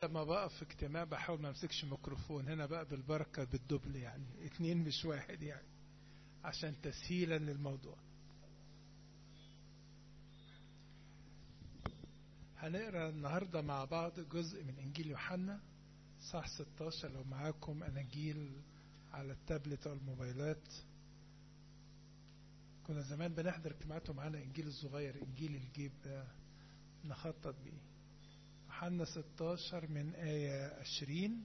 لما بقف في اجتماع بحاول ما امسكش ميكروفون هنا بقى بالبركة بالدبل يعني اتنين مش واحد يعني عشان تسهيلا للموضوع هنقرا النهاردة مع بعض جزء من إنجيل يوحنا صح 16 لو معاكم أناجيل على التابلت أو الموبايلات كنا زمان بنحضر اجتماعات معانا إنجيل الصغير إنجيل الجيب ده نخطط بيه يوحنا 16 من آية 20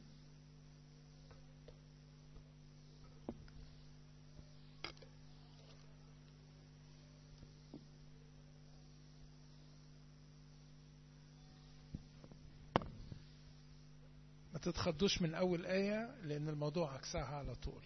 ما تتخضوش من أول آية لأن الموضوع عكسها على طول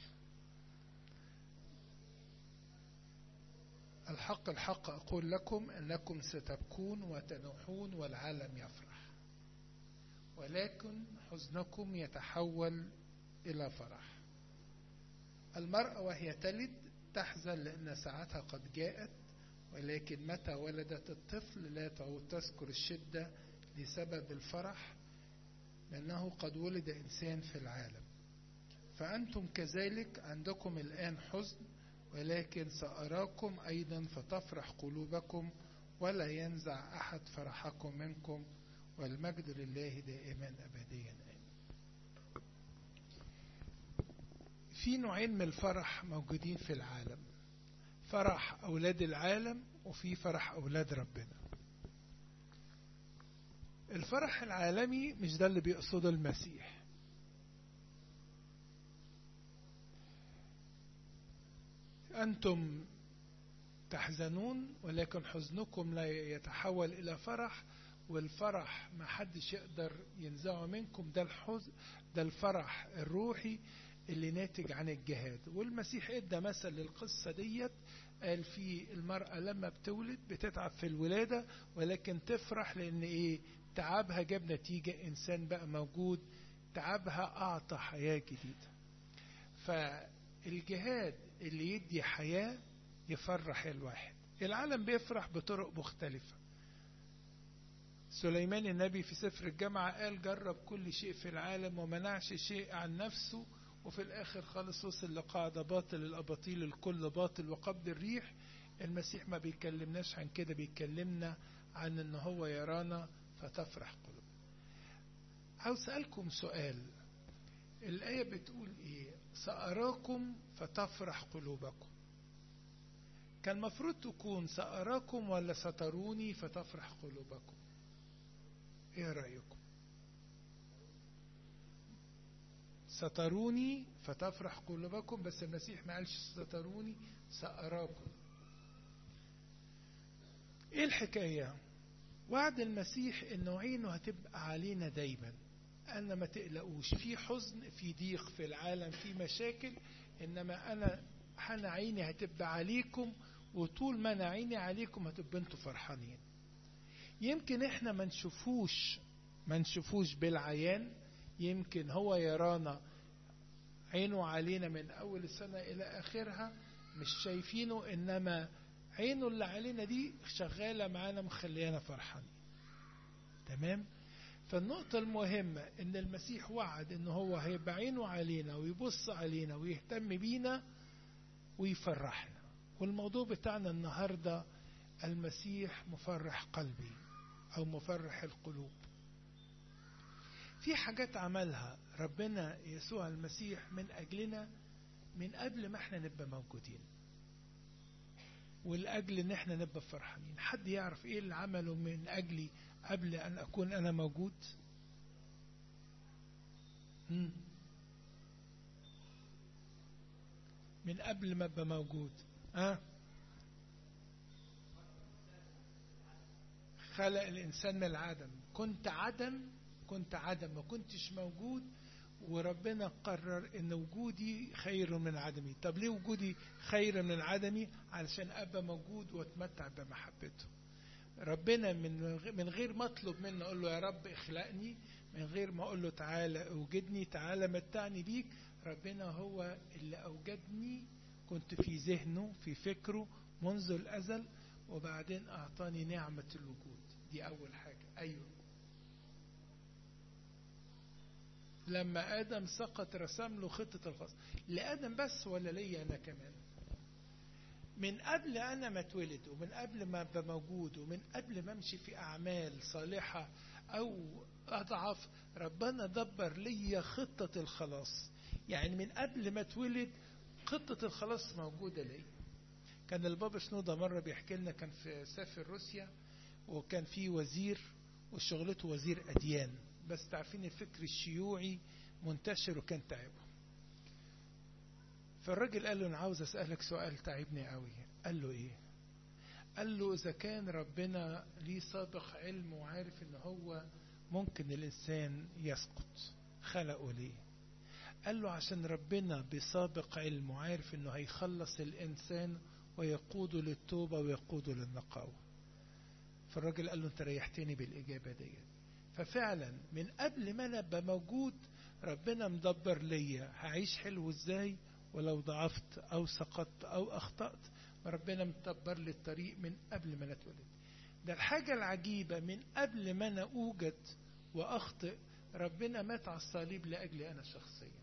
الحق الحق أقول لكم أنكم ستبكون وتنوحون والعالم يفرح ولكن حزنكم يتحول إلى فرح المرأة وهي تلد تحزن لأن ساعتها قد جاءت ولكن متى ولدت الطفل لا تعود تذكر الشدة لسبب الفرح لأنه قد ولد إنسان في العالم فأنتم كذلك عندكم الآن حزن ولكن سأراكم أيضا فتفرح قلوبكم ولا ينزع أحد فرحكم منكم والمجد لله دائما أبديا آمين في نوعين من الفرح موجودين في العالم فرح أولاد العالم وفي فرح أولاد ربنا الفرح العالمي مش ده اللي بيقصده المسيح أنتم تحزنون ولكن حزنكم لا يتحول إلى فرح والفرح ما حدش يقدر ينزعه منكم ده الحزن ده الفرح الروحي اللي ناتج عن الجهاد والمسيح ادى مثل للقصة ديت قال في المرأة لما بتولد بتتعب في الولادة ولكن تفرح لأن إيه تعبها جاب نتيجة إنسان بقى موجود تعبها أعطى حياة جديدة فالجهاد اللي يدي حياة يفرح الواحد العالم بيفرح بطرق مختلفة سليمان النبي في سفر الجامعة قال جرب كل شيء في العالم ومنعش شيء عن نفسه وفي الآخر خالص وصل لقاعدة باطل الأباطيل الكل باطل وقبض الريح المسيح ما بيكلمناش عن كده بيكلمنا عن ان هو يرانا فتفرح قلوب عاوز أسألكم سؤال الآية بتقول إيه سأراكم فتفرح قلوبكم كان المفروض تكون سأراكم ولا ستروني فتفرح قلوبكم إيه رأيكم ستروني فتفرح قلوبكم بس المسيح ما قالش ستروني سأراكم ايه الحكاية وعد المسيح انه عينه هتبقى علينا دايما انا ما تقلقوش في حزن في ضيق في العالم في مشاكل انما انا انا عيني هتبقى عليكم وطول ما انا عيني عليكم هتبقى انتوا فرحانين يمكن احنا ما نشوفوش ما نشوفوش بالعيان يمكن هو يرانا عينه علينا من أول السنة إلى آخرها مش شايفينه إنما عينه اللي علينا دي شغالة معانا مخليانا فرحانين تمام فالنقطة المهمة إن المسيح وعد إن هو هيبقى عينه علينا ويبص علينا ويهتم بينا ويفرحنا والموضوع بتاعنا النهاردة المسيح مفرح قلبي أو مفرح القلوب في حاجات عملها ربنا يسوع المسيح من أجلنا من قبل ما احنا نبقى موجودين والأجل ان احنا نبقى فرحانين حد يعرف ايه اللي عمله من أجلي قبل أن أكون أنا موجود مم. من قبل ما ابقى موجود ها خلق الإنسان من العدم كنت عدم كنت عدم ما كنتش موجود وربنا قرر ان وجودي خير من عدمي طب ليه وجودي خير من عدمي علشان ابقى موجود واتمتع بمحبته ربنا من من غير ما اطلب منه اقول له يا رب اخلقني من غير ما اقول له تعالى اوجدني تعالى متعني بيك ربنا هو اللي اوجدني كنت في ذهنه في فكره منذ الازل وبعدين اعطاني نعمه الوجود دي اول حاجه ايوه لما ادم سقط رسم له خطه الخلاص لادم بس ولا ليا انا كمان من قبل انا ما اتولد ومن قبل ما ابقى موجود ومن قبل ما امشي في اعمال صالحه او اضعف ربنا دبر ليا خطه الخلاص يعني من قبل ما اتولد خطه الخلاص موجوده ليا كان البابا شنودة مرة بيحكي لنا كان في سافر روسيا وكان في وزير وشغلته وزير أديان بس تعرفين الفكر الشيوعي منتشر وكان تعبه فالراجل قال له أنا عاوز أسألك سؤال تعبني قوي قال له إيه قال له إذا كان ربنا ليه سابق علم وعارف إن هو ممكن الإنسان يسقط خلقه ليه قال له عشان ربنا بسابق علم وعارف إنه هيخلص الإنسان ويقوده للتوبة ويقوده للنقاوة فالراجل قال له انت ريحتني بالإجابة دي ففعلا من قبل ما انا ابقى موجود ربنا مدبر ليا هعيش حلو ازاي ولو ضعفت او سقطت او اخطأت ربنا مدبر لي الطريق من قبل ما انا اتولد ده الحاجة العجيبة من قبل ما انا اوجد واخطئ ربنا مات على الصليب لاجلي انا شخصيا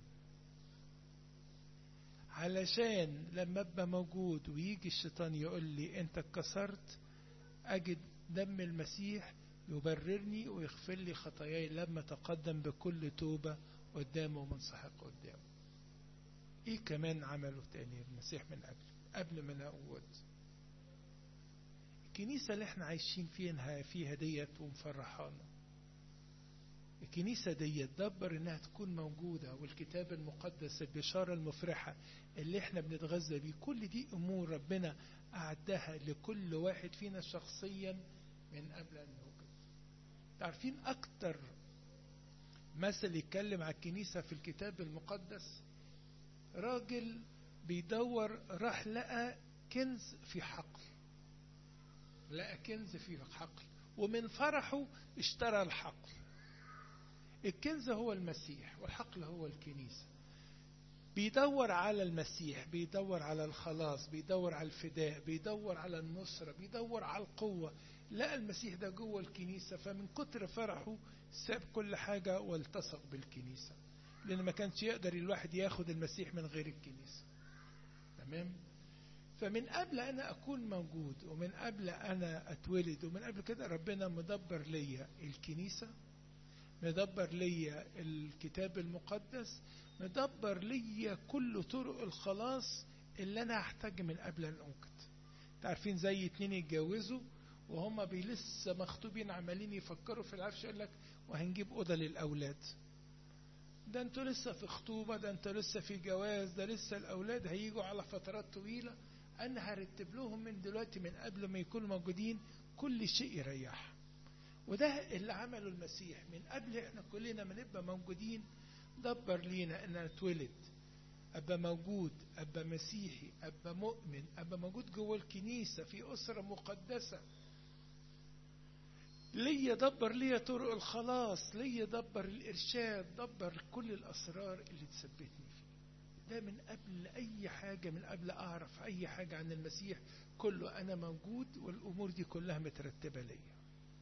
علشان لما ابقى موجود ويجي الشيطان يقول لي انت اتكسرت اجد دم المسيح يبررني ويغفر لي خطاياي لما تقدم بكل توبة قدامه ومنسحق قدامه ايه كمان عمله تاني المسيح من قبل قبل ما نقود الكنيسة اللي احنا عايشين فيها فيها ديت ومفرحانا الكنيسة ديت دبر انها تكون موجودة والكتاب المقدس البشارة المفرحة اللي احنا بنتغذى بيه كل دي امور ربنا اعدها لكل واحد فينا شخصيا من قبل ان نوجد تعرفين اكتر مثل يتكلم على الكنيسة في الكتاب المقدس راجل بيدور راح لقى كنز في حقل لقى كنز في حقل ومن فرحه اشترى الحقل الكنز هو المسيح والحقل هو الكنيسة بيدور على المسيح بيدور على الخلاص بيدور على الفداء بيدور على النصرة بيدور على القوة لقى المسيح ده جوه الكنيسة فمن كتر فرحه ساب كل حاجة والتصق بالكنيسة لأن ما كانش يقدر الواحد ياخد المسيح من غير الكنيسة تمام فمن قبل أنا أكون موجود ومن قبل أنا أتولد ومن قبل كده ربنا مدبر ليا الكنيسة مدبر ليا الكتاب المقدس مدبر ليا كل طرق الخلاص اللي أنا هحتاج من قبل أن أوجد تعرفين زي اتنين يتجوزوا وهما لسه مخطوبين عمالين يفكروا في العفش يقول لك وهنجيب أوضة للأولاد ده انتوا لسه في خطوبة ده انتوا لسه في جواز ده لسه الأولاد هيجوا على فترات طويلة أنا هرتب لهم من دلوقتي من قبل ما يكونوا موجودين كل شيء يريح وده اللي عمله المسيح من قبل احنا كلنا ما نبقى موجودين دبر لينا ان اتولد ابقى موجود ابقى مسيحي ابقى مؤمن ابقى موجود جوه الكنيسه في اسره مقدسه ليا دبر ليا طرق الخلاص ليا دبر الارشاد دبر كل الاسرار اللي تثبتني فيه ده من قبل اي حاجه من قبل اعرف اي حاجه عن المسيح كله انا موجود والامور دي كلها مترتبه ليا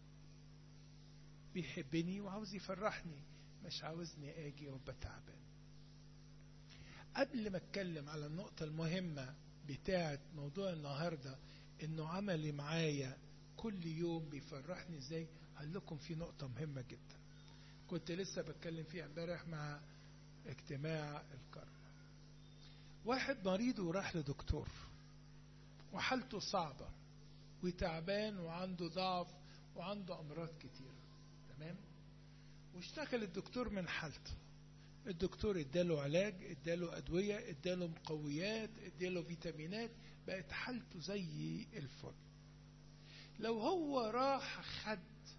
بيحبني وعاوز يفرحني مش عاوزني اجي وابقى تعبان قبل ما اتكلم على النقطة المهمة بتاعة موضوع النهاردة انه عملي معايا كل يوم بيفرحني ازاي هقول لكم في نقطة مهمة جدا كنت لسه بتكلم فيها امبارح مع اجتماع الكرم واحد مريض وراح لدكتور وحالته صعبة وتعبان وعنده ضعف وعنده امراض كتيرة تمام واشتكى الدكتور من حالته الدكتور اداله علاج اداله ادويه اداله مقويات اداله فيتامينات بقت حالته زي الفل لو هو راح خد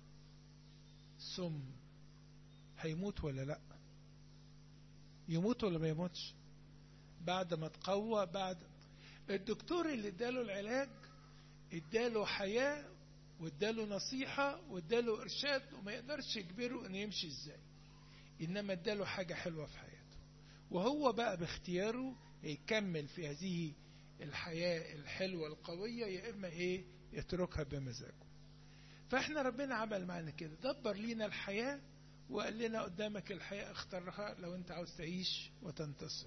سم هيموت ولا لا يموت ولا ما يموتش بعد ما تقوى بعد الدكتور اللي اداله العلاج اداله حياه واداله نصيحة واداله إرشاد وما يقدرش يجبره إنه يمشي إزاي إنما اداله حاجة حلوة في حياته وهو بقى باختياره يكمل في هذه الحياة الحلوة القوية يا إما إيه يتركها بمزاجه فإحنا ربنا عمل معنا كده دبر لينا الحياة وقال لنا قدامك الحياة اختارها لو انت عاوز تعيش وتنتصر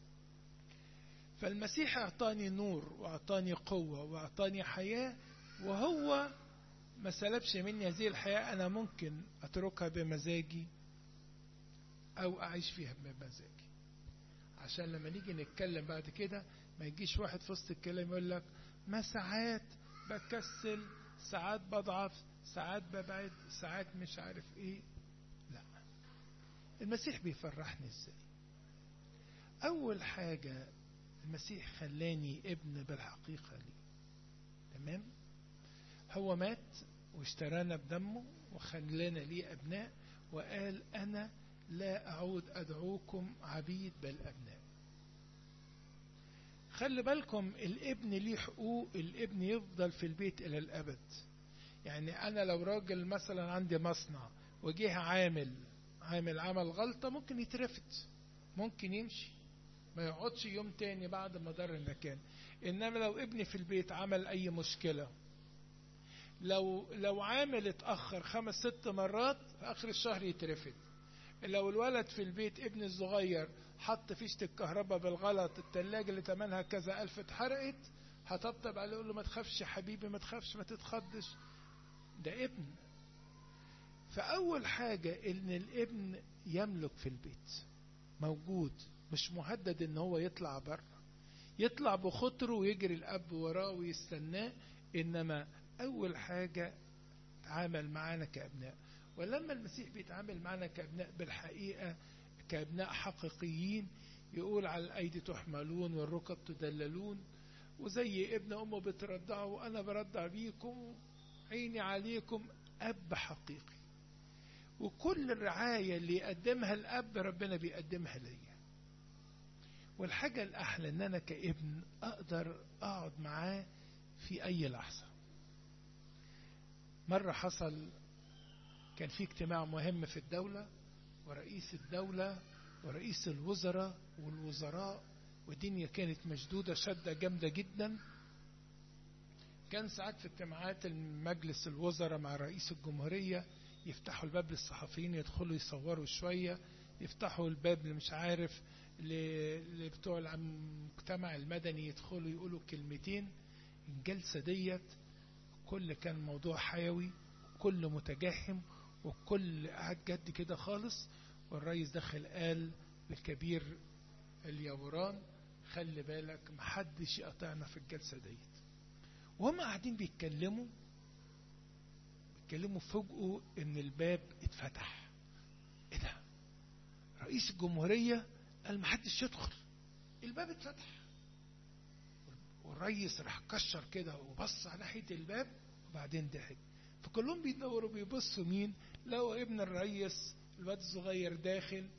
فالمسيح اعطاني نور واعطاني قوة واعطاني حياة وهو ما سلبش مني هذه الحياة انا ممكن اتركها بمزاجي او اعيش فيها بمزاجي عشان لما نيجي نتكلم بعد كده ما يجيش واحد في وسط الكلام يقول لك ما ساعات بكسل ساعات بضعف ساعات ببعد ساعات مش عارف ايه لا المسيح بيفرحني ازاي اول حاجة المسيح خلاني ابن بالحقيقة لي تمام هو مات واشترانا بدمه وخلانا ليه ابناء وقال انا لا اعود ادعوكم عبيد بل ابناء خلي بالكم الابن ليه حقوق الابن يفضل في البيت الى الابد يعني انا لو راجل مثلا عندي مصنع وجه عامل عامل عمل غلطة ممكن يترفد ممكن يمشي ما يقعدش يوم تاني بعد ما دار المكان انما لو ابني في البيت عمل اي مشكلة لو لو عامل اتأخر خمس ست مرات في اخر الشهر يترفد لو الولد في البيت ابن الصغير حط فيشة الكهرباء بالغلط التلاجة اللي تمنها كذا ألف اتحرقت هطبطب عليه يقول له ما تخافش يا حبيبي ما تخافش ما تتخضش ده ابن فأول حاجة إن الابن يملك في البيت موجود مش مهدد إن هو يطلع بره يطلع بخطره ويجري الأب وراه ويستناه إنما أول حاجة تعامل معانا كأبناء ولما المسيح بيتعامل معنا كأبناء بالحقيقة كأبناء حقيقيين يقول على الأيدي تحملون والركب تدللون وزي ابن أمه بترضعه وأنا برضع بيكم عيني عليكم أب حقيقي وكل الرعاية اللي يقدمها الأب ربنا بيقدمها ليا والحاجة الأحلى إن أنا كابن أقدر أقعد معاه في أي لحظة مرة حصل كان في اجتماع مهم في الدولة ورئيس الدولة ورئيس الوزراء والوزراء والدنيا كانت مشدودة شدة جامدة جدا كان ساعات في اجتماعات المجلس الوزراء مع رئيس الجمهورية يفتحوا الباب للصحفيين يدخلوا يصوروا شوية يفتحوا الباب اللي مش عارف لبتوع المجتمع المدني يدخلوا يقولوا كلمتين الجلسة ديت كل كان موضوع حيوي كل متجهم وكل قاعد جد كده خالص والرئيس دخل قال للكبير اليوران خلي بالك محدش يقطعنا في الجلسة ديت وهم قاعدين بيتكلموا بيتكلموا فوجئوا ان الباب اتفتح ايه ده رئيس الجمهورية قال محدش يدخل الباب اتفتح والرئيس راح كشر كده وبص على ناحية الباب وبعدين ضحك فكلهم بيدوروا بيبصوا مين لقوا ابن الرئيس الواد الصغير داخل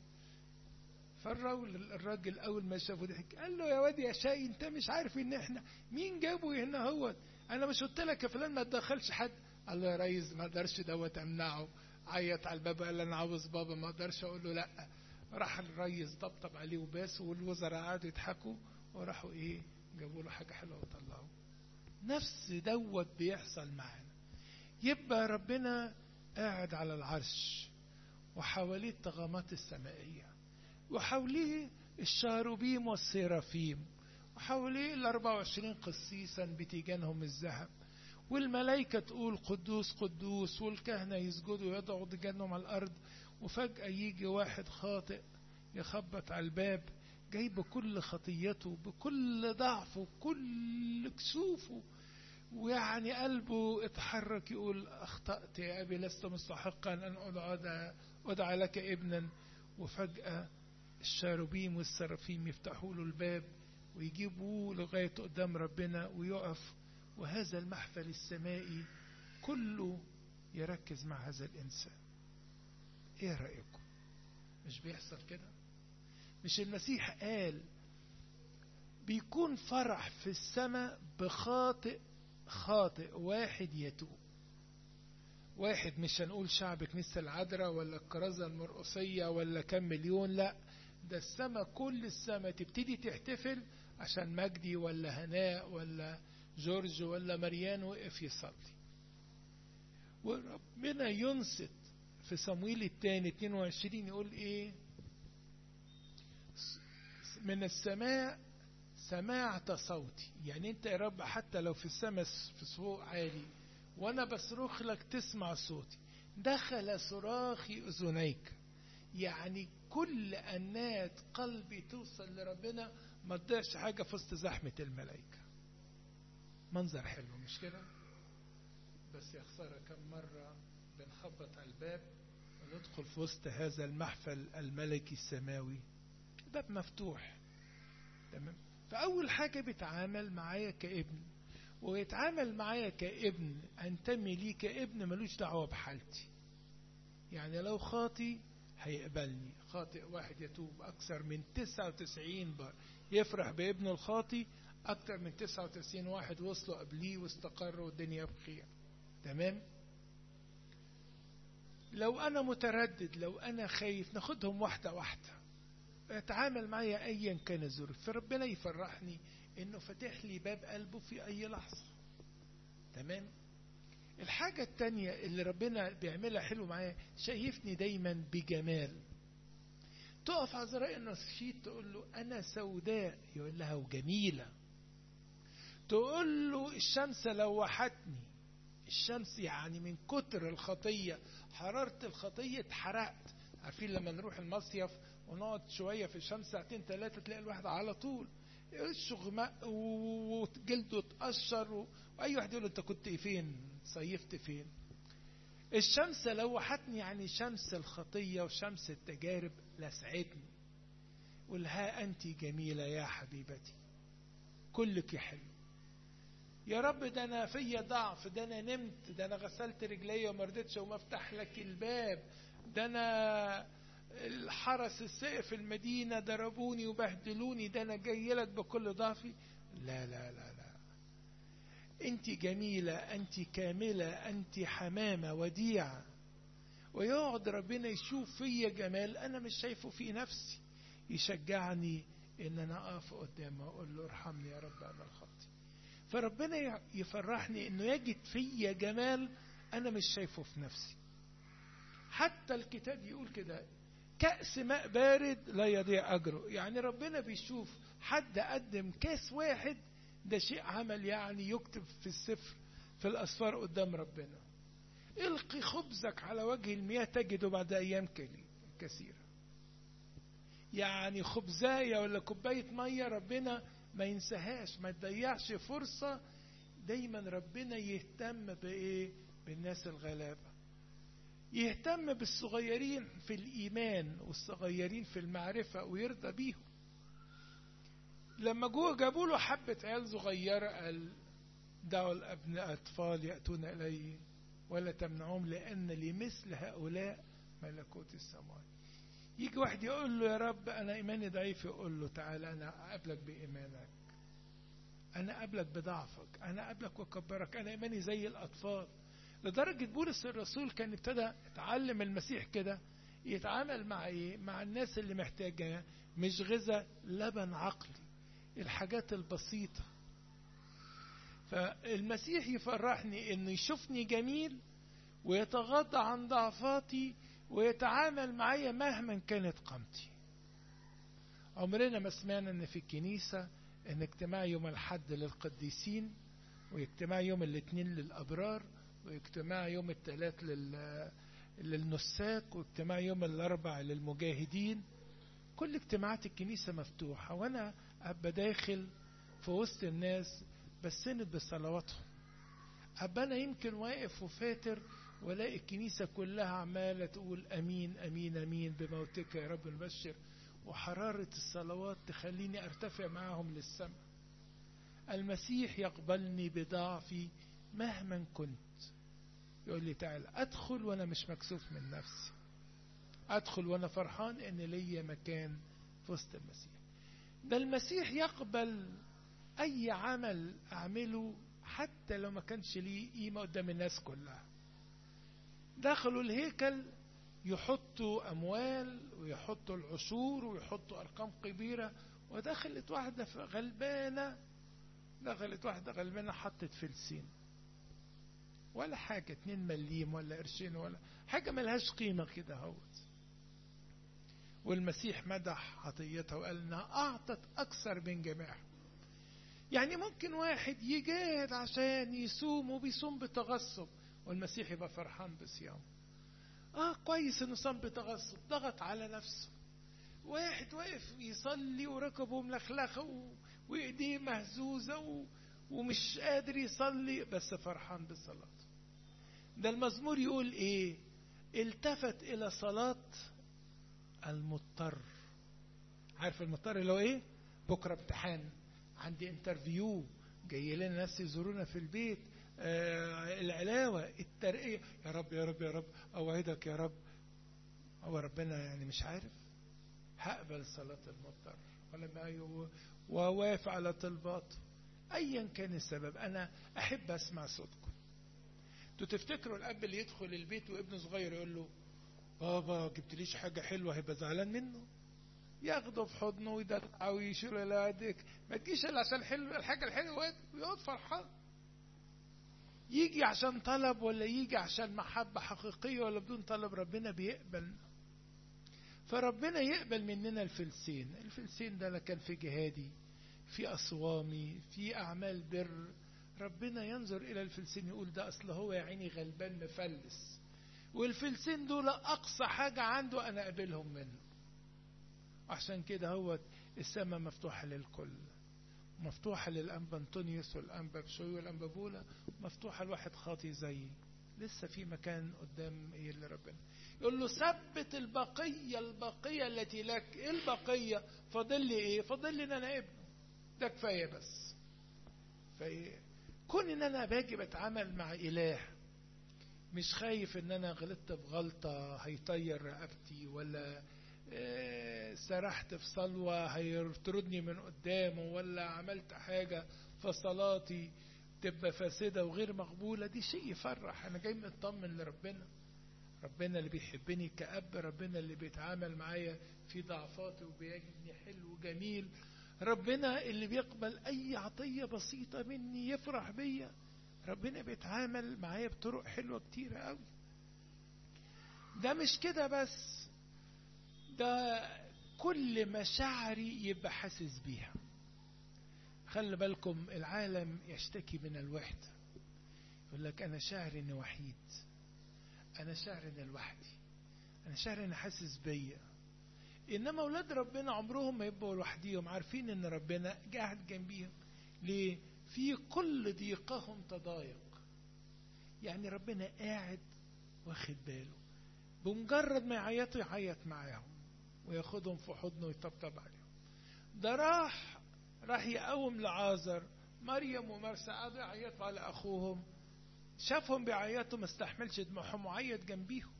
فالراجل الراجل اول ما شافه ضحك قال له يا واد يا شاي انت مش عارف ان احنا مين جابه هنا هو انا مش قلت لك يا فلان ما تدخلش حد قال له يا ريس ما اقدرش دوت امنعه عيط على الباب قال انا عاوز بابا ما اقدرش اقول له لا راح الريس طبطب عليه وباس والوزراء قعدوا يضحكوا وراحوا ايه جابوا له حاجه حلوه وطلعوه نفس دوت بيحصل معانا يبقى ربنا قاعد على العرش وحواليه الطغمات السمائية وحواليه الشاروبيم والسيرافيم وحواليه ال 24 قسيسا بتيجانهم الذهب والملائكة تقول قدوس قدوس والكهنة يسجدوا ويضعوا دجانهم على الأرض وفجأة يجي واحد خاطئ يخبط على الباب جاي بكل خطيته بكل ضعفه بكل كسوفه ويعني قلبه اتحرك يقول أخطأت يا أبي لست مستحقا أن أدعى, أدعى لك ابنا وفجأة الشاروبيم والسرافيم يفتحوا له الباب ويجيبوه لغاية قدام ربنا ويقف وهذا المحفل السمائي كله يركز مع هذا الإنسان إيه رأيكم مش بيحصل كده مش المسيح قال بيكون فرح في السماء بخاطئ خاطئ واحد يتوب واحد مش هنقول شعب كنيسة العذراء ولا الكرازة المرقصية ولا كم مليون لا ده السماء كل السماء تبتدي تحتفل عشان مجدي ولا هناء ولا جورج ولا مريان وقف يصلي وربنا ينصت في صمويل الثاني 22 يقول ايه من السماء سمعت صوتي يعني انت يا رب حتى لو في السماء في صوت عالي وانا بصرخ لك تسمع صوتي دخل صراخي اذنيك يعني كل انات قلبي توصل لربنا ما تضيعش حاجه في وسط زحمه الملائكه منظر حلو مش كده بس يا خساره كم مره بنخبط على الباب وندخل في وسط هذا المحفل الملكي السماوي الباب مفتوح تمام فأول حاجة بيتعامل معايا كابن ويتعامل معايا كابن أنتمي ليه كابن ملوش دعوة بحالتي يعني لو خاطي هيقبلني خاطئ واحد يتوب أكثر من 99 بار يفرح بابنه الخاطي أكثر من 99 واحد وصلوا قبليه واستقروا والدنيا بخير تمام لو أنا متردد لو أنا خايف ناخدهم واحدة واحدة اتعامل معايا ايا كان الظروف فربنا يفرحني انه فاتح لي باب قلبه في اي لحظه تمام الحاجة التانية اللي ربنا بيعملها حلو معايا شايفني دايما بجمال تقف على زراء النشيط تقول له أنا سوداء يقول لها وجميلة تقول له الشمس لوحتني الشمس يعني من كتر الخطية حرارة الخطية اتحرقت عارفين لما نروح المصيف ونقعد شويه في الشمس ساعتين ثلاثه تلاقي الواحد على طول وشه غمق وجلده اتقشر واي واحد يقول انت كنت فين صيفت فين الشمس لوحتني يعني شمس الخطيه وشمس التجارب لسعتني قولها انت جميله يا حبيبتي كلك حلو يا رب ده انا فيا ضعف ده انا نمت ده انا غسلت رجليا وما رضيتش وما افتح لك الباب ده انا الحرس السقف المدينة ضربوني وبهدلوني ده أنا جاي لك بكل ضعفي لا لا لا لا أنت جميلة أنت كاملة أنت حمامة وديعة ويقعد ربنا يشوف فيا جمال أنا مش شايفه في نفسي يشجعني إن أنا أقف قدامه وأقول له ارحمني يا رب أنا الخطي فربنا يفرحني إنه يجد فيا جمال أنا مش شايفه في نفسي حتى الكتاب يقول كده كأس ماء بارد لا يضيع أجره يعني ربنا بيشوف حد قدم كاس واحد ده شيء عمل يعني يكتب في السفر في الأسفار قدام ربنا القي خبزك على وجه المياه تجده بعد أيام كثيرة يعني خبزاية ولا كوباية مية ربنا ما ينساهاش ما تضيعش فرصة دايما ربنا يهتم بإيه بالناس الغلابة يهتم بالصغيرين في الإيمان والصغيرين في المعرفة ويرضى بيهم لما جوه جابوا له حبة عيال صغيرة قال دعوا الأبناء أطفال يأتون إلي ولا تمنعهم لأن لمثل هؤلاء ملكوت السماوات يجي واحد يقول له يا رب أنا إيماني ضعيف يقول له تعالى أنا أقابلك بإيمانك أنا أقابلك بضعفك أنا أقابلك وأكبرك أنا إيماني زي الأطفال لدرجة بولس الرسول كان ابتدى يتعلم المسيح كده يتعامل مع ايه مع الناس اللي محتاجة مش غذاء لبن عقلي الحاجات البسيطة فالمسيح يفرحني انه يشوفني جميل ويتغاضى عن ضعفاتي ويتعامل معايا مهما كانت قامتي عمرنا ما سمعنا ان في الكنيسة ان اجتماع يوم الحد للقديسين واجتماع يوم الاثنين للأبرار واجتماع يوم الثلاث لل... للنساك واجتماع يوم الأربع للمجاهدين كل اجتماعات الكنيسة مفتوحة وأنا أبقى داخل في وسط الناس بسند بصلواتهم أبقى أنا يمكن واقف وفاتر ولاقي الكنيسة كلها عمالة تقول أمين أمين أمين بموتك يا رب نبشر وحرارة الصلوات تخليني أرتفع معهم للسماء المسيح يقبلني بضعفي مهما كنت يقول لي تعالى أدخل وأنا مش مكسوف من نفسي أدخل وأنا فرحان إن ليا مكان في وسط المسيح ده المسيح يقبل أي عمل أعمله حتى لو ما كانش ليه قيمة قدام الناس كلها دخلوا الهيكل يحطوا أموال ويحطوا العشور ويحطوا أرقام كبيرة ودخلت واحدة غلبانة دخلت واحدة غلبانة حطت فلسين ولا حاجة اتنين مليم ولا قرشين ولا حاجة ملهاش قيمة كده هوت والمسيح مدح عطيتها وقال انها اعطت اكثر من جميعها يعني ممكن واحد يجاهد عشان يصوم وبيصوم بتغصب والمسيح يبقى فرحان بصيامه اه كويس انه صام بتغصب ضغط على نفسه واحد واقف يصلي وركبه ملخلخه و... وايديه مهزوزه و... ومش قادر يصلي بس فرحان بصلاته ده المزمور يقول ايه التفت الى صلاه المضطر عارف المضطر اللي هو ايه بكره امتحان عندي انترفيو جاي لنا ناس يزورونا في البيت آه العلاوة الترقية يا رب يا رب يا رب أوعدك يا رب هو ربنا يعني مش عارف هقبل صلاة المضطر ولما وواقف على طلباته أيا كان السبب أنا أحب أسمع صوتكم انتوا تفتكروا الأب اللي يدخل البيت وابنه صغير يقول له بابا جبتليش حاجة حلوة هيبقى زعلان منه ياخده في حضنه ويدلعه ويشيله لوحدك ما تجيش الا عشان حلو الحاجه الحلوه ويقعد فرحان يجي عشان طلب ولا يجي عشان محبة حقيقية ولا بدون طلب ربنا بيقبل فربنا يقبل مننا الفلسين الفلسين ده كان في جهادي في أصوامي في أعمال بر ربنا ينظر إلى الفلسين يقول ده أصل هو يا عيني غلبان مفلس والفلسين دول أقصى حاجة عنده أنا أقبلهم منه عشان كده هو السماء مفتوحة للكل مفتوحة للأنبا أنطونيوس والأنبا بشوي والأنبا بولا مفتوحة لواحد خاطي زيي لسه في مكان قدام ايه اللي ربنا يقول له ثبت البقية البقية التي لك ايه البقية فاضل لي ايه فاضل لي ان انا ابنه ده كفاية بس فايه كون ان انا باجي بتعامل مع اله مش خايف ان انا غلطت بغلطة هيطير رقبتي ولا سرحت في صلوة هيطردني من قدامه ولا عملت حاجة فصلاتي تبقى فاسدة وغير مقبولة دي شيء يفرح أنا جاي مطمن لربنا ربنا اللي بيحبني كأب ربنا اللي بيتعامل معايا في ضعفاتي وبيجدني حلو وجميل ربنا اللي بيقبل أي عطية بسيطة مني يفرح بيا ربنا بيتعامل معايا بطرق حلوة كتيرة قوي ده مش كده بس ده كل مشاعري يبقى حاسس بيها خلي بالكم العالم يشتكي من الوحدة يقول لك أنا شاعر إني وحيد أنا شاعر إني لوحدي أنا شاعر إني حاسس بيا إنما أولاد ربنا عمرهم ما يبقوا لوحديهم عارفين إن ربنا قاعد جنبيهم ليه؟ في كل ضيقهم تضايق يعني ربنا قاعد واخد باله بمجرد ما يعيطوا يعيط معاهم وياخدهم في حضنه ويطبطب عليهم ده راح راح يقوم لعازر مريم ومرسى قعدوا يعيطوا على اخوهم شافهم بيعيطوا ما استحملش دموعهم وعيط جنبيهم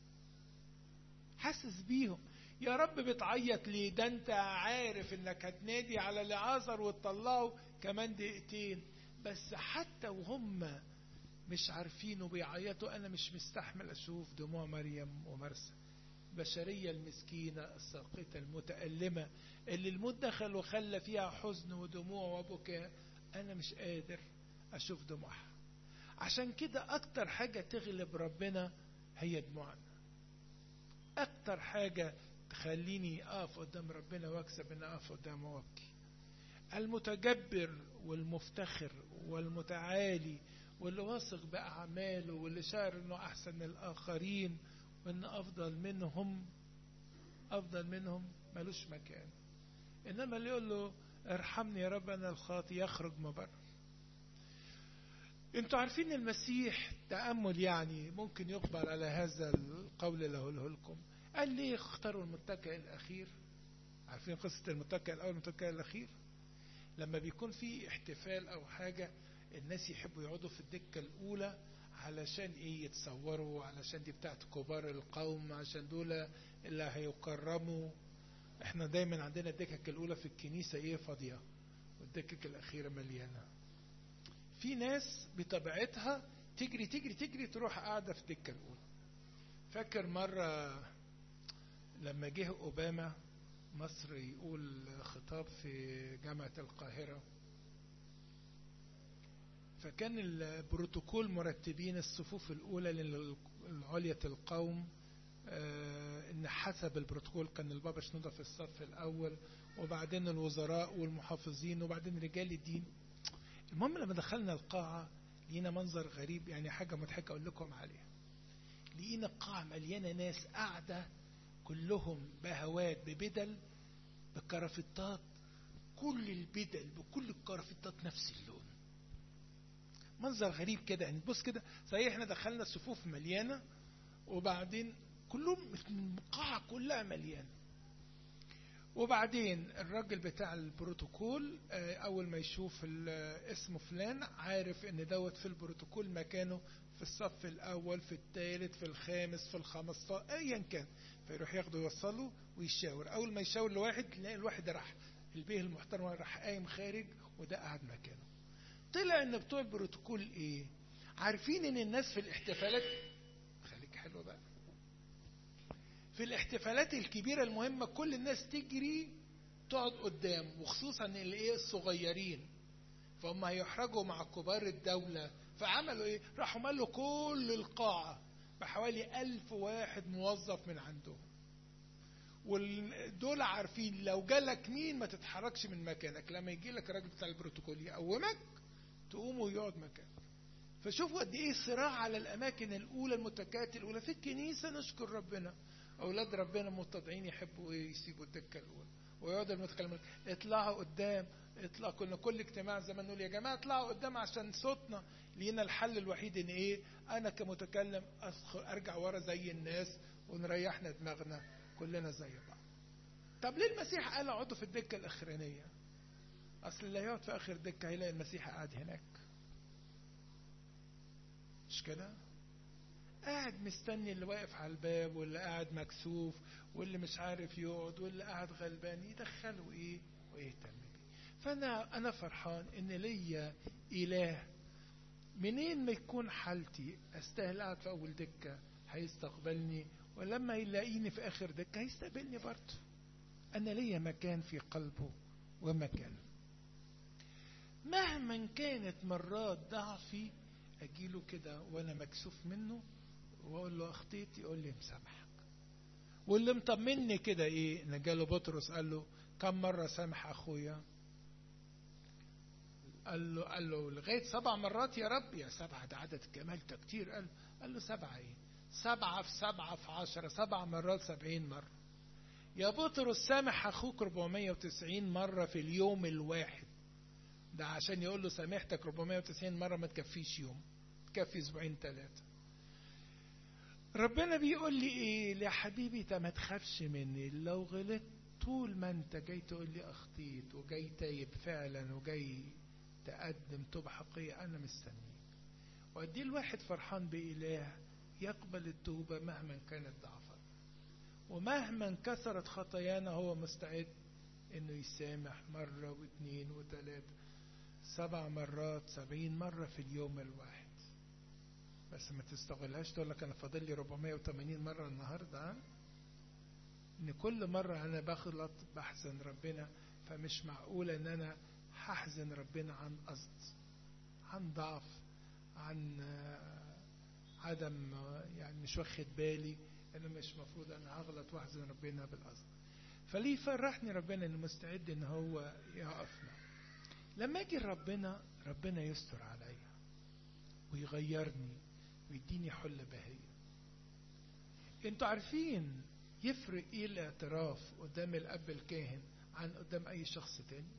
حاسس بيهم يا رب بتعيط ليه ده انت عارف انك هتنادي على لعازر وتطلعه كمان دقيقتين بس حتى وهم مش عارفين وبيعيطوا انا مش مستحمل اشوف دموع مريم ومرسى البشرية المسكينة الساقطة المتألمة اللي الموت دخل وخلى فيها حزن ودموع وبكاء أنا مش قادر أشوف دموعها عشان كده أكتر حاجة تغلب ربنا هي دموعنا أكتر حاجة تخليني أقف قدام ربنا وأكسب إن أقف قدامه وأبكي المتجبر والمفتخر والمتعالي واللي واثق بأعماله واللي شاعر إنه أحسن من الآخرين وإن أفضل منهم أفضل منهم ملوش مكان إنما اللي يقول له ارحمني يا رب أنا الخاطي يخرج من بره انتوا عارفين المسيح تأمل يعني ممكن يقبل على هذا القول اللي هقوله لكم قال ليه اختاروا المتكئ الأخير عارفين قصة المتكئ الأول والمتكئ الأخير لما بيكون في احتفال أو حاجة الناس يحبوا يقعدوا في الدكة الأولى علشان ايه يتصوروا علشان دي بتاعت كبار القوم عشان دول اللي هيكرموا احنا دايما عندنا الدكك الاولى في الكنيسة ايه فاضية والدكك الاخيرة مليانة في ناس بطبيعتها تجري تجري تجري تروح قاعدة في الدكة الاولى فاكر مرة لما جه اوباما مصر يقول خطاب في جامعة القاهرة فكان البروتوكول مرتبين الصفوف الأولى للعلية القوم آه، إن حسب البروتوكول كان البابا شنودة في الصف الأول وبعدين الوزراء والمحافظين وبعدين رجال الدين المهم لما دخلنا القاعة لقينا منظر غريب يعني حاجة مضحكة أقول لكم عليها لقينا القاعة مليانة ناس قاعدة كلهم بهوات ببدل بكرافتات كل البدل بكل الكرافتات نفس اللون منظر غريب كده يعني تبص كده صحيح احنا دخلنا الصفوف مليانة وبعدين كلهم القاعة كلها مليانة وبعدين الراجل بتاع البروتوكول آه، اول ما يشوف ال- اسمه فلان عارف ان دوت في البروتوكول مكانه في الصف الاول في الثالث في الخامس في الخمسة ايا كان فيروح ياخده يوصله ويشاور اول ما يشاور لواحد تلاقي الواحد راح البيه المحترم راح قايم خارج وده قاعد مكانه طلع ان بتوع البروتوكول ايه عارفين ان الناس في الاحتفالات خليك حلو بقى في الاحتفالات الكبيرة المهمة كل الناس تجري تقعد قدام وخصوصا الايه الصغيرين فهم هيحرجوا مع كبار الدولة فعملوا ايه راحوا ملوا كل القاعة بحوالي ألف واحد موظف من عندهم ودول عارفين لو جالك مين ما تتحركش من مكانك لما يجي لك الراجل بتاع البروتوكول يقومك تقوم ويقعد مكانك فشوفوا قد ايه صراع على الاماكن الاولى المتكاتل الاولى في الكنيسه نشكر ربنا اولاد ربنا متضعين يحبوا ايه يسيبوا الدكه الاولى ويقعدوا المتكلمين اطلعوا قدام اطلع كنا كل اجتماع زمان نقول يا جماعه اطلعوا قدام عشان صوتنا لينا الحل الوحيد ان ايه انا كمتكلم أدخل ارجع ورا زي الناس ونريحنا دماغنا كلنا زي بعض طب ليه المسيح قال اقعدوا في الدكه الاخرانيه اصل اللي هيقعد في اخر دكه هيلاقي المسيح قاعد هناك مش كده قاعد مستني اللي واقف على الباب واللي قاعد مكسوف واللي مش عارف يقعد واللي قاعد غلبان يدخله ايه ويهتم بيه فانا انا فرحان ان ليا اله منين ما يكون حالتي استاهل قاعد في اول دكه هيستقبلني ولما يلاقيني في اخر دكه هيستقبلني برضه انا ليا مكان في قلبه ومكان مهما كانت مرات ضعفي اجيله كده وانا مكسوف منه واقول له اخطيت يقول لي مسامحك واللي مطمني كده ايه ان جاله بطرس قال له كم مره سامح اخويا قال له قال له لغايه سبع مرات يا رب يا سبعه ده عدد كمال ده كتير قال قال له سبعه ايه سبعه في سبعه في عشره سبع مرات سبعين مره يا بطرس سامح اخوك 490 مره في اليوم الواحد ده عشان يقول له سامحتك 490 مره ما تكفيش يوم تكفي اسبوعين ثلاثه ربنا بيقول لي ايه يا حبيبي انت ما تخافش مني لو غلطت طول ما انت جاي تقول لي اخطيت وجاي تايب فعلا وجاي تقدم توبة حقيقية انا مستنيك وقد الواحد فرحان بإله يقبل التوبة مهما كانت ضعفا ومهما كثرت خطايانا هو مستعد انه يسامح مرة واثنين وثلاثة سبع مرات سبعين مرة في اليوم الواحد بس ما تستغلهاش تقول لك انا فاضل لي 480 مرة النهاردة ها؟ ان كل مرة انا بغلط بحزن ربنا فمش معقولة ان انا هحزن ربنا عن قصد عن ضعف عن عدم يعني مش واخد بالي انا مش مفروض انا هغلط واحزن ربنا بالقصد فليه فرحني ربنا انه مستعد ان هو يقفنا لما اجي ربنا ربنا يستر عليا ويغيرني ويديني حل بهية انتوا عارفين يفرق ايه الاعتراف قدام الاب الكاهن عن قدام اي شخص تاني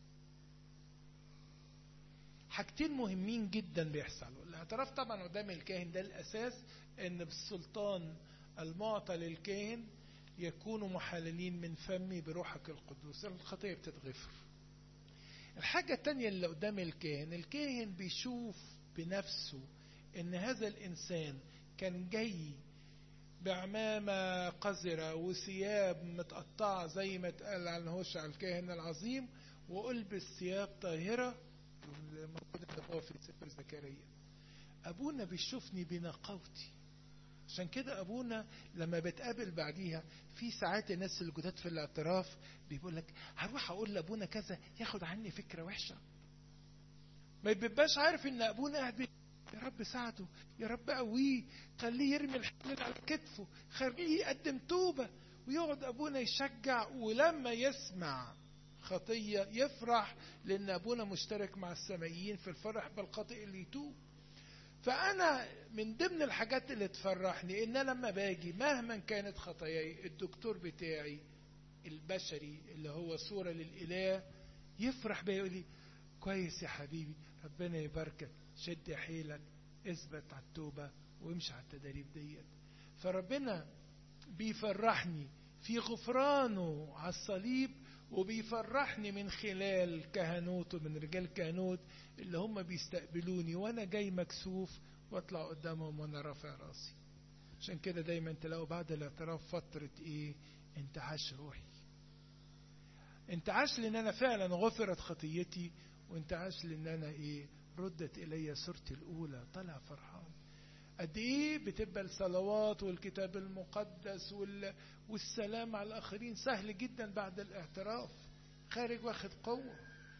حاجتين مهمين جدا بيحصلوا الاعتراف طبعا قدام الكاهن ده الاساس ان بالسلطان المعطى للكاهن يكونوا محللين من فمي بروحك القدوس الخطيه بتتغفر الحاجة التانية اللي قدام الكاهن الكاهن بيشوف بنفسه ان هذا الانسان كان جاي بعمامة قذرة وثياب متقطعة زي ما اتقال عن هوشع الكاهن العظيم والبس ثياب طاهرة موجودة هو في سفر زكريا ابونا بيشوفني بنقاوتي عشان كده ابونا لما بتقابل بعديها في ساعات الناس اللي جداد في الاعتراف بيقول لك هروح اقول لابونا كذا ياخد عني فكره وحشه ما بيبقاش عارف ان ابونا قاعد بي... يا رب ساعده يا رب قويه خليه يرمي الحمل على كتفه خليه يقدم توبة ويقعد ابونا يشجع ولما يسمع خطية يفرح لان ابونا مشترك مع السمائيين في الفرح بالخطيء اللي يتوب فانا من ضمن الحاجات اللي تفرحني ان أنا لما باجي مهما كانت خطاياي الدكتور بتاعي البشري اللي هو صورة للإله يفرح بيا يقول لي كويس يا حبيبي ربنا يباركك شد حيلك اثبت على التوبة وامشي على التدريب ديت فربنا بيفرحني في غفرانه على الصليب وبيفرحني من خلال كهنوت ومن رجال كهنوت اللي هم بيستقبلوني وانا جاي مكسوف واطلع قدامهم وانا رافع راسي عشان كده دايما تلاقوا بعد الاعتراف فترة ايه انتعاش روحي انتعاش لان انا فعلا غفرت خطيتي وانتعاش لان انا ايه ردت الي صورتي الاولى طلع فرحان قد ايه بتبقى الصلوات والكتاب المقدس وال... والسلام على الاخرين سهل جدا بعد الاعتراف خارج واخد قوه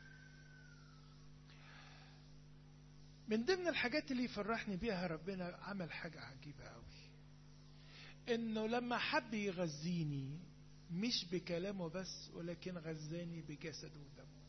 من ضمن الحاجات اللي يفرحني بيها ربنا عمل حاجة عجيبة قوي انه لما حب يغذيني مش بكلامه بس ولكن غذاني بجسده ودمه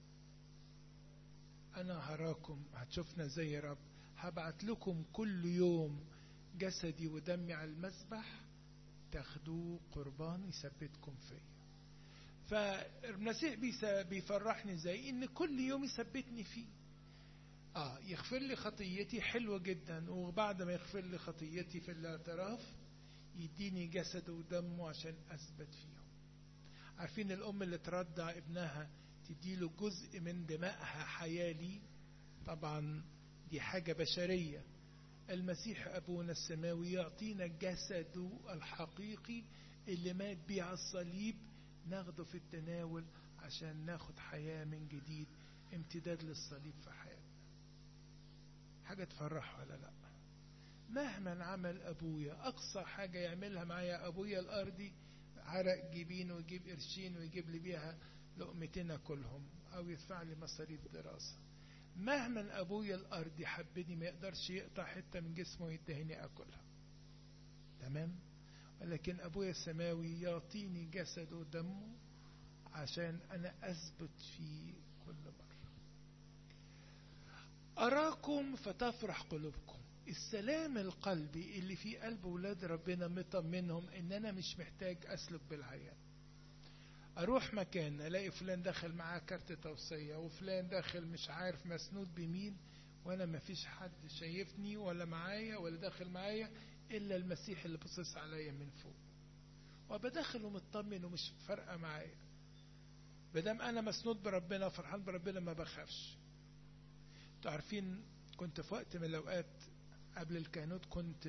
انا هراكم هتشوفنا زي رب هبعت لكم كل يوم جسدي ودمي على المذبح تاخدوه قربان يثبتكم فيا فالمسيح بيفرحني زي ان كل يوم يثبتني فيه اه يغفر لي خطيتي حلوة جدا وبعد ما يغفر لي خطيتي في الاعتراف يديني جسده ودمه عشان اثبت فيهم عارفين الام اللي ترضع ابنها تديله جزء من دمائها حياة لي طبعا دي حاجة بشرية المسيح أبونا السماوي يعطينا جسده الحقيقي اللي مات بيه على الصليب ناخده في التناول عشان ناخد حياة من جديد امتداد للصليب في حياتنا حاجة تفرح ولا لا مهما عمل أبويا أقصى حاجة يعملها معايا أبويا الأرضي عرق جيبين ويجيب قرشين ويجيب لي بيها لقمتين أكلهم أو يدفع لي مصاريف دراسة مهما أبويا الأرضي حبني ما يقدرش يقطع حتة من جسمه ويدهني أكلها تمام ولكن أبويا السماوي يعطيني جسده ودمه عشان أنا أثبت فيه كل مرة أراكم فتفرح قلوبكم السلام القلبي اللي في قلب ولاد ربنا مطمنهم ان انا مش محتاج اسلك بالعيان اروح مكان الاقي فلان داخل معاه كارت توصية وفلان داخل مش عارف مسنود بمين وانا ما فيش حد شايفني ولا معايا ولا داخل معايا الا المسيح اللي بصص عليا من فوق وبدخل ومطمن ومش فارقه معايا بدام انا مسنود بربنا فرحان بربنا ما بخافش انتوا عارفين كنت في وقت من الاوقات قبل الكهنوت كنت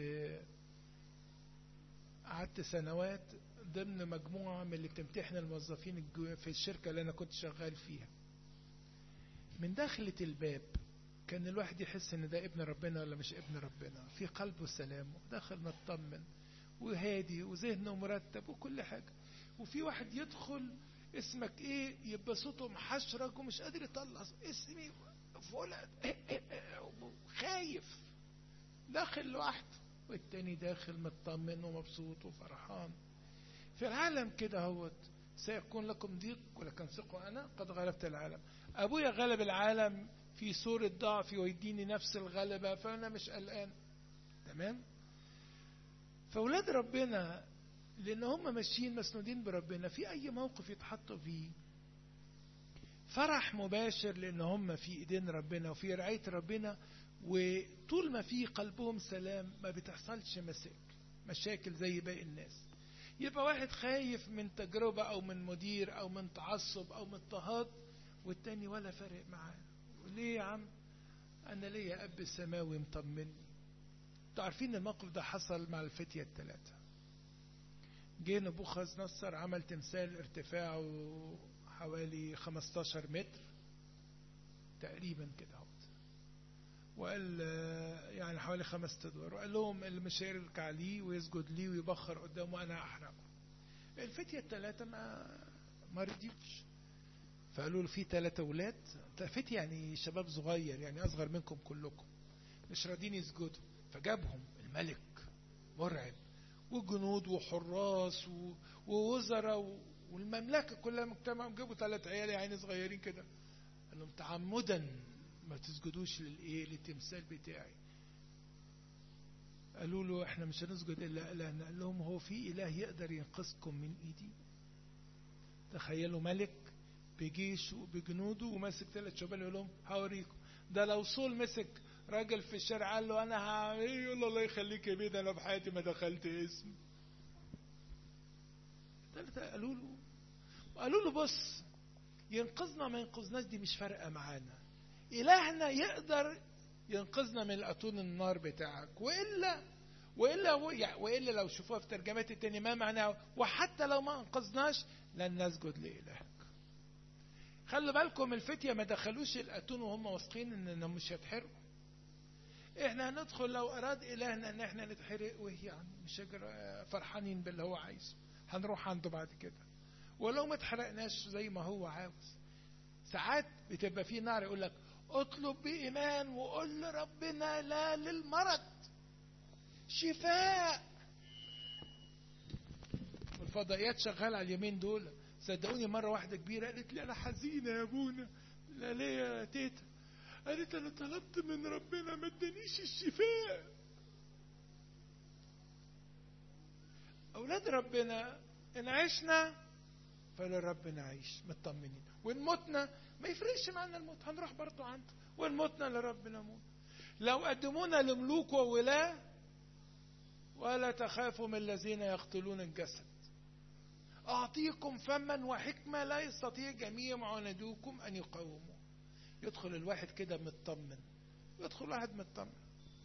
قعدت سنوات ضمن مجموعة من اللي بتمتحن الموظفين في الشركة اللي أنا كنت شغال فيها من داخلة الباب كان الواحد يحس ان ده ابن ربنا ولا مش ابن ربنا في قلبه سلام داخل مطمن وهادي وذهنه مرتب وكل حاجة وفي واحد يدخل اسمك ايه يبقى صوته محشرج ومش قادر يطلع اسمي فلان خايف داخل لوحده والتاني داخل مطمن ومبسوط وفرحان في العالم كده هوت سيكون لكم ضيق ولكن ثقوا أنا قد غلبت العالم أبويا غلب العالم في صورة ضعفي ويديني نفس الغلبة فأنا مش قلقان تمام فأولاد ربنا لأن هم ماشيين مسنودين بربنا في أي موقف يتحطوا فيه فرح مباشر لأن هم في إيدين ربنا وفي رعاية ربنا وطول ما في قلبهم سلام ما بتحصلش مشاكل مشاكل زي باقي الناس يبقى واحد خايف من تجربة أو من مدير أو من تعصب أو من اضطهاد والتاني ولا فارق معاه ليه يا عم أنا ليا أب سماوي مطمني انتوا عارفين الموقف ده حصل مع الفتية الثلاثة جه نبوخذ نصر عمل تمثال ارتفاعه حوالي 15 متر تقريبا كده اهوت وقال يعني حوالي خمس ادوار وقال لهم اللي مش هيركع ليه ويسجد ليه ويبخر قدامه انا احرقه الفتية الثلاثة ما ما رضيوش فقالوا له في ثلاثة أولاد فتي يعني شباب صغير يعني أصغر منكم كلكم مش راضيين يسجدوا فجابهم الملك مرعب وجنود وحراس ووزراء والمملكة كلها مجتمع جابوا ثلاث عيال يعني صغيرين كده قال لهم تعمدا ما تسجدوش للايه للتمثال بتاعي قالوا له احنا مش هنسجد الا الهنا قال لهم هو في اله يقدر ينقذكم من ايدي تخيلوا ملك بجيشه وبجنوده وماسك ثلاث شباب يقول لهم هوريكم ده لو صول مسك راجل في الشارع قال له انا ها يقول له الله يخليك يا بيه انا في حياتي ما دخلت اسم ثلاثة قالوا له قالوا له بص ينقذنا ما ينقذناش دي مش فارقة معانا إلهنا يقدر ينقذنا من الأتون النار بتاعك وإلا وإلا وإلا لو شوفوها في ترجمات التانية ما معناها وحتى لو ما أنقذناش لن نسجد لإلهك خلي بالكم الفتية ما دخلوش الأتون وهم واثقين إنهم مش هيتحرقوا احنا هندخل لو اراد الهنا ان احنا نتحرق وهي يعني مش فرحانين باللي هو عايزه هنروح عنده بعد كده ولو ما اتحرقناش زي ما هو عاوز ساعات بتبقى في نار يقول لك اطلب بإيمان وقول لربنا لا للمرض شفاء الفضائيات شغالة على اليومين دول صدقوني مرة واحدة كبيرة قالت لي أنا حزينة يا أبونا لا ليه يا تيتا قالت أنا طلبت من ربنا ما ادانيش الشفاء أولاد ربنا إن عشنا فللرب نعيش مطمنين وإن متنا ما يفرقش معنا الموت هنروح برضه عنده وإن متنا لرب نموت لو قدمونا لملوك وولاة ولا تخافوا من الذين يقتلون الجسد أعطيكم فما وحكمة لا يستطيع جميع معاندوكم أن يقاوموا يدخل الواحد كده مطمن يدخل واحد مطمن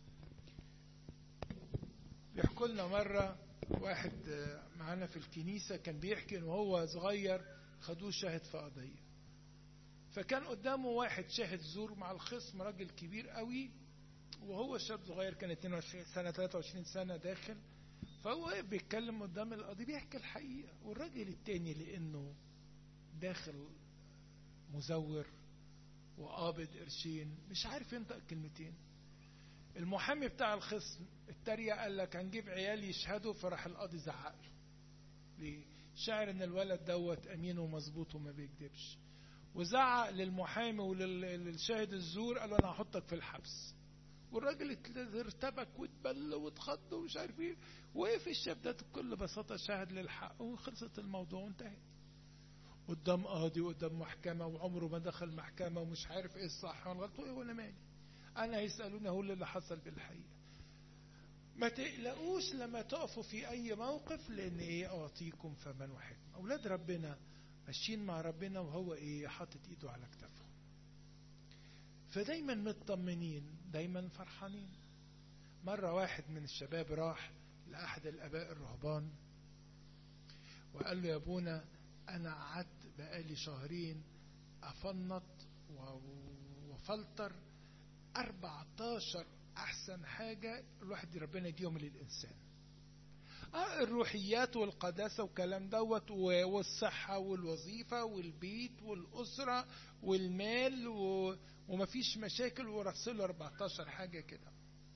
بيحكوا لنا مرة واحد معانا في الكنيسة كان بيحكي ان وهو صغير خدوه شاهد في قضية فكان قدامه واحد شاهد زور مع الخصم راجل كبير قوي وهو شاب صغير كان 22 سنة 23 سنة داخل فهو بيتكلم قدام القاضي بيحكي الحقيقة والراجل التاني لأنه داخل مزور وقابض قرشين مش عارف ينطق كلمتين المحامي بتاع الخصم التريق قال لك هنجيب عيال يشهدوا فراح القاضي زعق له ليه؟ شاعر ان الولد دوت امين ومظبوط وما بيكذبش وزعق للمحامي وللشاهد الزور قال له انا هحطك في الحبس والراجل ارتبك واتبل واتخض ومش عارف ايه وقف الشاب ده بكل بساطه شاهد للحق وخلصت الموضوع وانتهت قدام قاضي وقدام محكمه وعمره ما دخل محكمه ومش عارف ايه الصح والغلط وانا مالي انا هيسالوني هو اللي حصل بالحقيقه ما تقلقوش لما تقفوا في اي موقف لان ايه اعطيكم فمن وحكمه اولاد ربنا ماشيين مع ربنا وهو ايه حاطط ايده على كتافهم فدايما مطمنين دايما فرحانين مرة واحد من الشباب راح لأحد الآباء الرهبان وقال له يا أبونا أنا قعدت بقالي شهرين أفنط وفلتر 14 أحسن حاجة الواحد ربنا يديهم للإنسان آه الروحيات والقداسة والكلام دوت والصحة والوظيفة والبيت والأسرة والمال و... ومفيش مشاكل ورسله 14 حاجة كده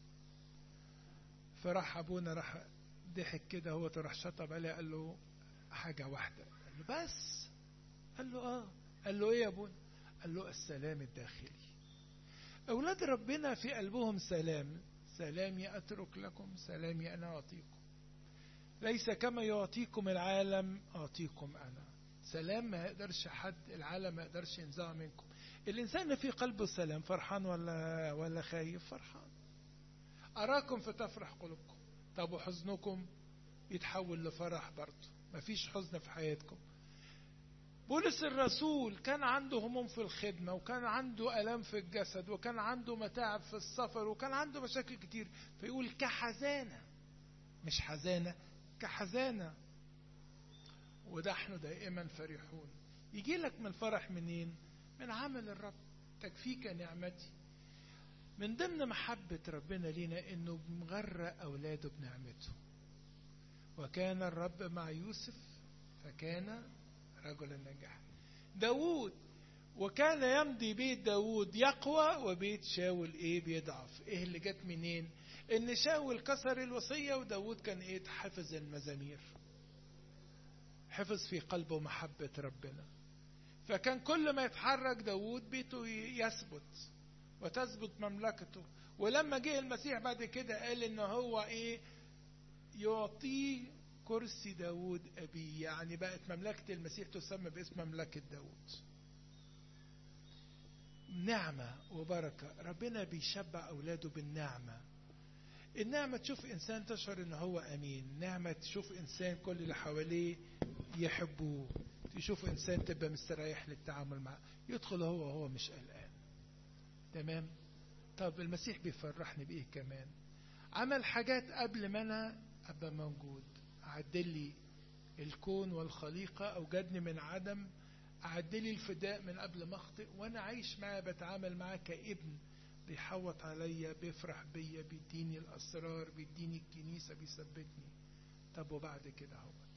فراح أبونا راح ضحك كده هو راح شطب عليه قال له حاجة واحدة قال له بس قال له اه قال له ايه يا ابونا قال له السلام الداخلي أولاد ربنا في قلبهم سلام سلامي أترك لكم سلامي أنا أعطيكم ليس كما يعطيكم العالم أعطيكم أنا سلام ما يقدرش حد العالم ما يقدرش ينزعه منكم الإنسان اللي في قلبه سلام فرحان ولا ولا خايف فرحان أراكم فتفرح قلوبكم طب وحزنكم يتحول لفرح برضه مفيش حزن في حياتكم بولس الرسول كان عنده هموم في الخدمة وكان عنده ألم في الجسد وكان عنده متاعب في السفر وكان عنده مشاكل كتير فيقول كحزانة مش حزانة كحزانة ونحن دائما فرحون يجي لك من الفرح منين من عمل الرب تكفيك نعمتي من ضمن محبة ربنا لينا انه مغرق اولاده بنعمته وكان الرب مع يوسف فكان رجلا نجاحا داود وكان يمضي بيت داود يقوى وبيت شاول ايه بيضعف ايه اللي جت منين ان شاول كسر الوصية وداود كان ايه حفظ المزامير حفظ في قلبه محبة ربنا فكان كل ما يتحرك داود بيته يثبت وتثبت مملكته ولما جه المسيح بعد كده قال ان هو ايه يعطيه كرسي داود أبيه يعني بقت مملكة المسيح تسمى باسم مملكة داود نعمة وبركة ربنا بيشبع أولاده بالنعمة النعمة تشوف إنسان تشعر إن هو أمين نعمة تشوف إنسان كل اللي حواليه يحبوه تشوف إنسان تبقى مستريح للتعامل معه يدخل هو وهو مش قلقان تمام طب المسيح بيفرحني بإيه كمان عمل حاجات قبل ما أنا أبقى موجود أعدل لي الكون والخليقة أوجدني من عدم أعدل لي الفداء من قبل ما أخطئ وأنا عايش معاه بتعامل معاه كابن بيحوط عليا بيفرح بيا بيديني الأسرار بيديني الكنيسة بيثبتني طب وبعد كده اهوت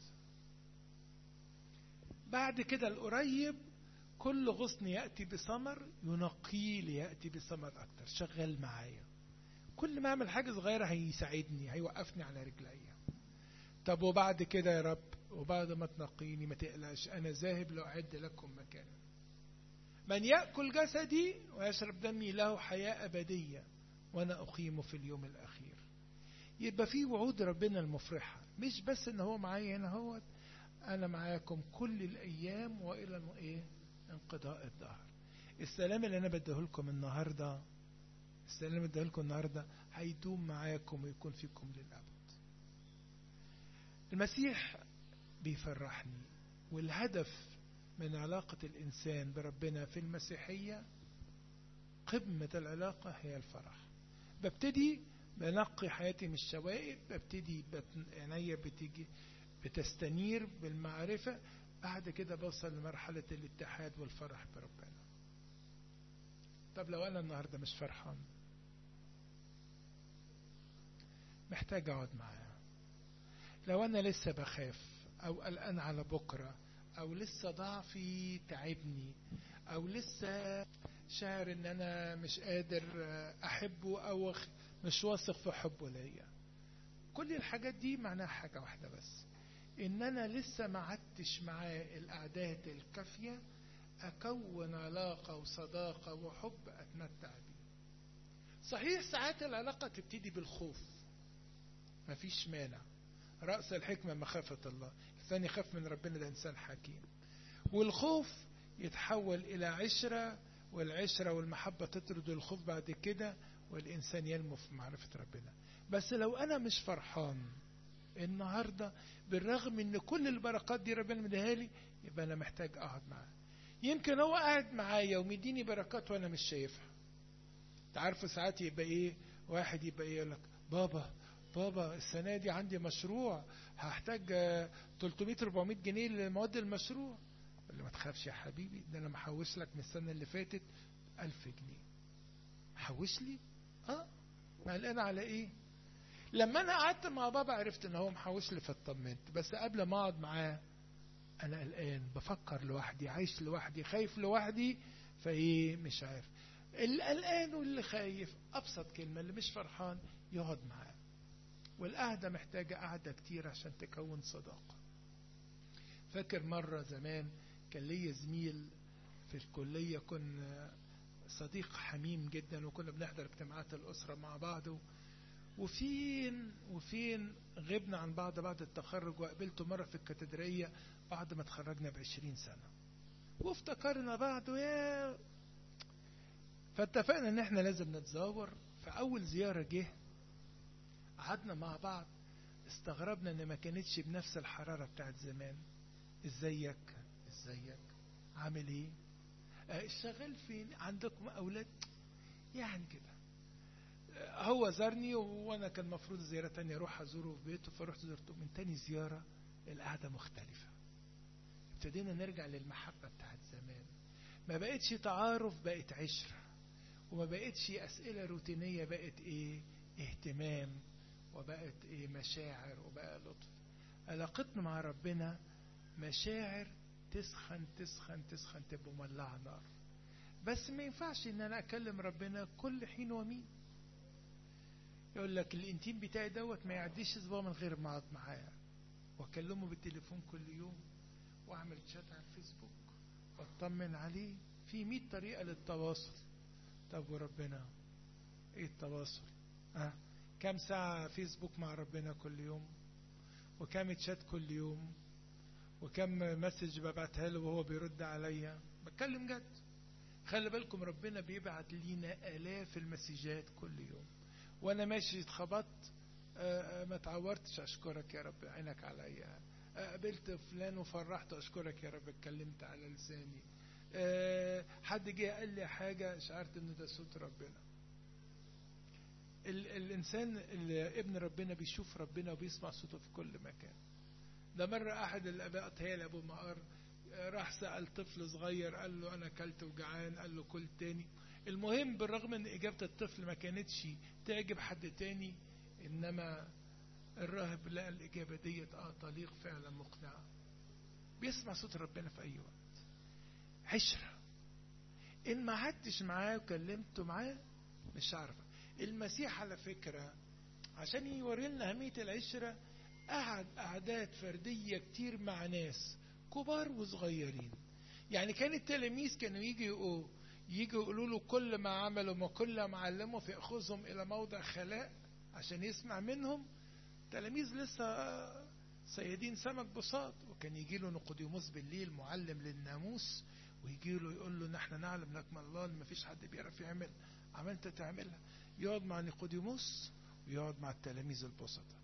بعد كده القريب كل غصن يأتي بثمر ينقيه ليأتي بثمر أكتر شغال معايا كل ما أعمل حاجة صغيرة هيساعدني هيوقفني على رجليا طب وبعد كده يا رب وبعد ما تنقيني ما تقلقش أنا ذاهب لأعد لكم مكانا من يأكل جسدي ويشرب دمي له حياة أبدية وأنا أقيمه في اليوم الأخير يبقى في وعود ربنا المفرحة مش بس إن هو معايا هنا هو أنا معاكم كل الأيام وإلى إيه انقضاء الدهر السلام اللي أنا بديه لكم النهاردة السلام اللي بديه لكم النهاردة هيدوم معاكم ويكون فيكم للأبد المسيح بيفرحني والهدف من علاقة الإنسان بربنا في المسيحية قمة العلاقة هي الفرح ببتدي بنقي حياتي من الشوائب ببتدي عينيا بتيجي بتستنير بالمعرفة بعد كده بوصل لمرحلة الاتحاد والفرح بربنا طب لو أنا النهاردة مش فرحان محتاج أقعد معاه لو أنا لسه بخاف أو قلقان على بكرة أو لسه ضعفي تعبني أو لسه شاعر إن أنا مش قادر أحبه أو مش واثق في حبه ليا كل الحاجات دي معناها حاجة واحدة بس إن أنا لسه ما عدتش معاه الأعداد الكافية أكون علاقة وصداقة وحب أتمتع بيه صحيح ساعات العلاقة تبتدي بالخوف مفيش مانع رأس الحكمة مخافة الله الثاني خاف من ربنا ده إنسان حكيم والخوف يتحول إلى عشرة والعشرة والمحبة تطرد الخوف بعد كده والإنسان ينمو في معرفة ربنا بس لو أنا مش فرحان النهاردة بالرغم ان كل البركات دي ربنا مديها لي يبقى انا محتاج اقعد معاه يمكن هو قاعد معايا ومديني بركات وانا مش شايفها تعرفوا ساعات يبقى ايه واحد يبقى ايه يقول لك بابا بابا السنة دي عندي مشروع هحتاج 300 400 جنيه لمواد المشروع اللي ما تخافش يا حبيبي ده انا محوش لك من السنة اللي فاتت 1000 جنيه محوش لي اه ما قلقان على ايه لما انا قعدت مع بابا عرفت ان هو محوش لي فاطمنت بس قبل ما اقعد معاه انا قلقان بفكر لوحدي عايش لوحدي خايف لوحدي فايه مش عارف اللي قلقان واللي خايف ابسط كلمه اللي مش فرحان يقعد معاه والقعده محتاجه قعده كتير عشان تكون صداقه فاكر مره زمان كان ليا زميل في الكليه كنا صديق حميم جدا وكنا بنحضر اجتماعات الاسره مع بعض وفين وفين غبنا عن بعض بعد التخرج وقابلته مرة في الكاتدرائية بعد ما تخرجنا بعشرين سنة وافتكرنا بعض ويا فاتفقنا ان احنا لازم نتزاور فاول زيارة جه قعدنا مع بعض استغربنا ان ما كانتش بنفس الحرارة بتاعت زمان ازيك ازيك عامل ايه اه شغال فين عندكم اولاد يعني كده هو زارني وانا كان المفروض زياره تانية اروح ازوره في بيته فرحت زرته من تاني زياره القعده مختلفه ابتدينا نرجع للمحبه بتاعت زمان ما بقتش تعارف بقت عشره وما بقتش اسئله روتينيه بقت ايه اهتمام وبقت ايه مشاعر وبقى لطف علاقتنا مع ربنا مشاعر تسخن تسخن تسخن تبقى مولعه نار بس ما ينفعش ان انا اكلم ربنا كل حين ومين يقول لك الانتيم بتاعي دوت ما يعديش اسبوع من غير ما اقعد معاه واكلمه بالتليفون كل يوم واعمل شات على الفيسبوك واطمن عليه في 100 طريقه للتواصل طب وربنا ايه التواصل ها أه؟ كم ساعه فيسبوك مع ربنا كل يوم وكم تشات كل يوم وكم مسج ببعتها له وهو بيرد عليا بتكلم جد خلي بالكم ربنا بيبعت لينا آلاف المسجات كل يوم وانا ماشي اتخبطت ما تعورتش اشكرك يا رب عينك عليا قابلت فلان وفرحت اشكرك يا رب اتكلمت على لساني حد جه قال لي حاجة شعرت ان ده صوت ربنا ال الانسان اللي ابن ربنا بيشوف ربنا وبيسمع صوته في كل مكان ده مرة احد الاباء تهيألي ابو مقار راح سأل طفل صغير قال له انا اكلت وجعان قال له كل تاني المهم بالرغم ان اجابة الطفل ما كانتش تعجب حد تاني انما الراهب لقى الاجابة ديت اه طليق فعلا مقنعة بيسمع صوت ربنا في اي وقت عشرة ان ما قعدتش معاه وكلمته معاه مش عارفة المسيح على فكرة عشان يوري لنا أهمية العشرة قعد قعدات فردية كتير مع ناس كبار وصغيرين يعني كان التلاميذ كانوا يجي يقولوا يجي يقولوا له كل ما عملوا ما كل ما علموا فيأخذهم إلى موضع خلاء عشان يسمع منهم تلاميذ لسه صيادين سمك بساط وكان يجي له نقوديموس بالليل معلم للناموس ويجي له يقول له نحن نعلم لكم الله ما فيش حد بيعرف يعمل عملت تعملها يقعد مع نيقوديموس ويقعد مع التلاميذ البسطة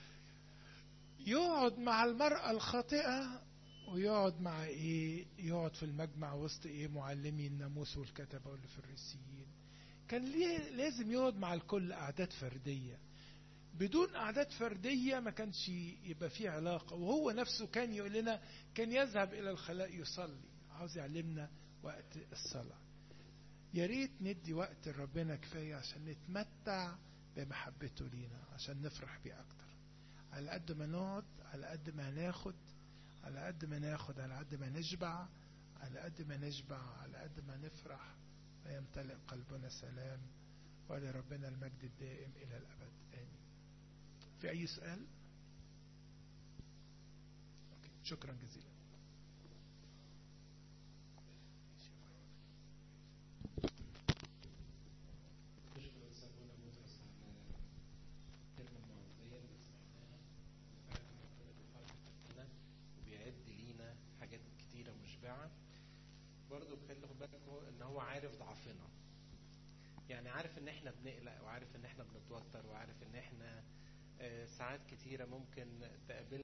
يقعد مع المرأة الخاطئة ويقعد مع ايه يقعد في المجمع وسط ايه معلمي الناموس والكتبة والفريسيين كان ليه لازم يقعد مع الكل قعدات فردية بدون قعدات فردية ما كانش يبقى فيه علاقة وهو نفسه كان يقول لنا كان يذهب إلى الخلاء يصلي عاوز يعلمنا وقت الصلاة يا ريت ندي وقت لربنا كفاية عشان نتمتع بمحبته لينا عشان نفرح بيه أكتر على قد ما نقعد على قد ما ناخد على قد ما ناخد على قد ما نشبع على قد ما نشبع على قد ما نفرح ويمتلئ قلبنا سلام ولربنا المجد الدائم إلى الأبد آمين في أي سؤال؟ أوكي. شكرا جزيلا برضه خلي بالكم ان هو عارف ضعفنا يعني عارف ان احنا بنقلق وعارف ان احنا بنتوتر وعارف ان احنا ساعات كتيره ممكن تقابلنا